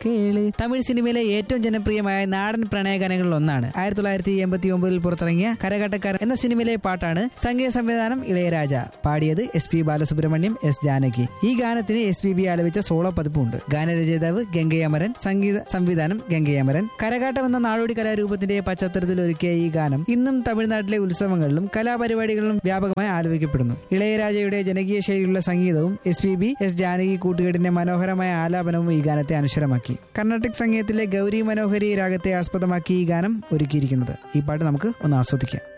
കേള് തമിഴ് സിനിമയിലെ ഏറ്റവും ജനപ്രിയമായ നാടൻ പ്രണയഗാനങ്ങളിൽ ഒന്നാണ് ആയിരത്തി തൊള്ളായിരത്തി എൺപത്തി ഒമ്പതിൽ പുറത്തിറങ്ങിയ കരകട്ടക്കാരൻ എന്ന സിനിമയിലെ പാട്ടാണ് സംഗീത സംവിധാനം ഇളയരാജ പാടിയത് S P Balasubrahmanyam S Janaki ഈ ഗാനത്തിന് എസ് പി ബി ആലപിച്ച സോളോ പതിപ്പുണ്ട് ഗാനരചയിതാവ് ഗംഗയമരൻ സംഗീത സംവിധാനം ഗംഗയമരൻ കരകാട്ടം എന്ന നാടോടി കലാരൂപത്തിന്റെ പശ്ചാത്തലത്തിൽ ഒരുക്കിയ ഈ ഗാനം ഇന്നും തമിഴ്നാട്ടിലെ ഉത്സവങ്ങളിലും കലാപരിപാടികളിലും വ്യാപകമായി ആലപിക്കപ്പെടുന്നു ഇളയരാജയുടെ ജനകീയ ശൈലിയുള്ള സംഗീതവും S P B S Janaki കൂട്ടുകെട്ടിന്റെ മനോഹരമായ ആലാപനവും ഈ ഗാനത്തെ അനശ്വരമാക്കി കർണാട്ടിക് സംഗീതത്തിലെ ഗൗരി മനോഹരി രാഗത്തെ ആസ്പദമാക്കി ഈ ഗാനം ഒരുക്കിയിരിക്കുന്നത് ഈ പാട്ട് നമുക്ക് ഒന്ന് ആസ്വദിക്കാം